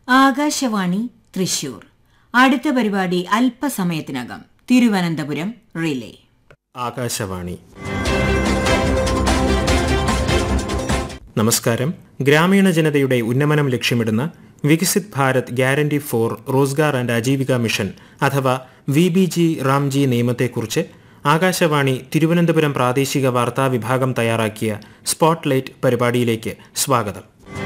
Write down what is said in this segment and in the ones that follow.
ആകാശവാണി തൃശൂർ അടുത്ത പരിപാടി അല്പസമയത്തിനകം തിരുവനന്തപുരം റിലേ ആകാശവാണി നമസ്കാരം ഗ്രാമീണ ജനതയുടെ ഉന്നമനം ലക്ഷ്യമിടുന്ന Viksit Bharat guarantee for Rozgar and Ajeevika mission അഥവാ വി ബി ജി റാംജി നിയമത്തെക്കുറിച്ച് ആകാശവാണി തിരുവനന്തപുരം പ്രാദേശിക വാർത്താ വിഭാഗം തയ്യാറാക്കിയ സ്പോട്ട്ലൈറ്റ് പരിപാടിയിലേക്ക് സ്വാഗതം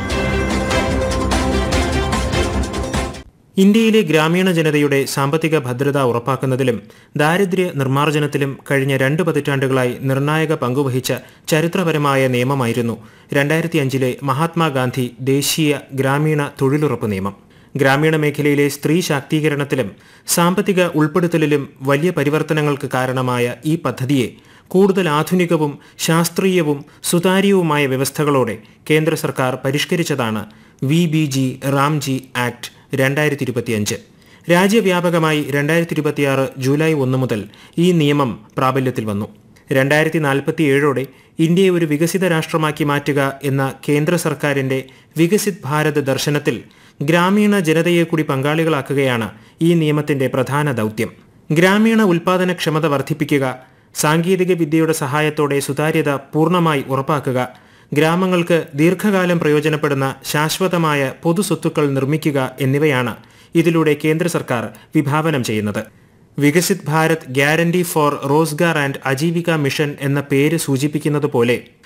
ഇന്ത്യയിലെ ഗ്രാമീണ ജനതയുടെ സാമ്പത്തിക ഭദ്രത ഉറപ്പാക്കുന്നതിലും ദാരിദ്ര്യ നിർമ്മാർജ്ജനത്തിലും കഴിഞ്ഞ രണ്ട് പതിറ്റാണ്ടുകളായി നിർണായക പങ്കുവഹിച്ച ചരിത്രപരമായ നിയമമായിരുന്നു രണ്ടായിരത്തി അഞ്ചിലെ മഹാത്മാഗാന്ധി ദേശീയ ഗ്രാമീണ തൊഴിലുറപ്പ് നിയമം ഗ്രാമീണ മേഖലയിലെ സ്ത്രീ ശാക്തീകരണത്തിലും സാമ്പത്തിക ഉൾപ്പെടുത്തലിലും വലിയ പരിവർത്തനങ്ങൾക്ക് കാരണമായ ഈ പദ്ധതിയെ കൂടുതൽ ആധുനികവും ശാസ്ത്രീയവും സുതാര്യവുമായ വ്യവസ്ഥകളോടെ കേന്ദ്ര സർക്കാർ പരിഷ്കരിച്ചതാണ് V B G Ramji act രണ്ടായിരത്തി ഇരുപത്തിയഞ്ച് രാജ്യവ്യാപകമായി രണ്ടായിരത്തി ഇരുപത്തിയാറ് ജൂലൈ ഒന്ന് മുതൽ ഈ നിയമം പ്രാബല്യത്തിൽ വന്നു രണ്ടായിരത്തി നാൽപ്പത്തിയേഴോടെ ഇന്ത്യയെ ഒരു വികസിത രാഷ്ട്രമാക്കി മാറ്റുക എന്ന കേന്ദ്ര സർക്കാരിന്റെ വികസിത് ഭാരത് ദർശനത്തിൽ ഗ്രാമീണ ജനതയെ കൂടി പങ്കാളികളാക്കുകയാണ് ഈ നിയമത്തിന്റെ പ്രധാന ദൗത്യം ഗ്രാമീണ ഉൽപാദനക്ഷമത വർദ്ധിപ്പിക്കുക സാങ്കേതിക വിദ്യയുടെ സഹായത്തോടെ സുതാര്യത പൂർണ്ണമായി ഉറപ്പാക്കുക ഗ്രാമങ്ങൾക്ക് ദീർഘകാലം പ്രയോജനപ്പെടുന്ന ശാശ്വതമായ പൊതുസ്വത്തുക്കൾ നിർമ്മിക്കുക എന്നിവയാണ് ഇതിലൂടെ കേന്ദ്ര സർക്കാർ വിഭാവനം ചെയ്യുന്നത് Viksit Bharat guarantee for Rozgar and Ajeevika mission എന്ന പേര് സൂചിപ്പിക്കുന്നത് പോലെ